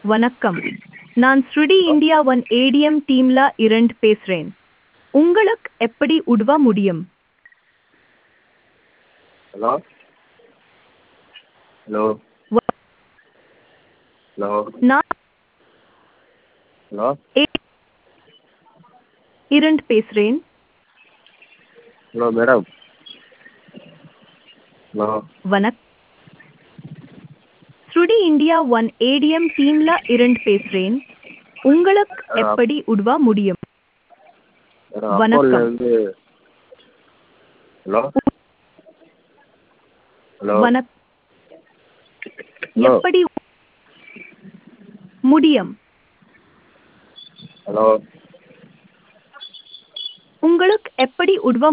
வணக்கம் நான் ஸ்ருடி இந்தியா ஒன் ஏடிஎம் டீம்ல இரண்டு பேசுறேன் உங்களுக்கு எப்படி உதவ முடியும் ஹலோ ஹலோ வ- ஹலோ நான் ஹலோ ஏ- இரண்டு பேசுறேன் ஹலோ மேடம் ஹலோ வணக் ஸ்ருடி இந்தியா ஒன் ஏடிஎம் டீம்ல இரண்டு பேசுறேன் உங்களுக்கு ஆ. எப்படி உதவ முடியும் மேடம் வணக்கம். அக்கௌண்ட்லேருந்து ஹலோ ஹலோ வணக் ஹலோ எப்படி முடியும் ஹலோ உங்களுக்கு எப்படி உதவ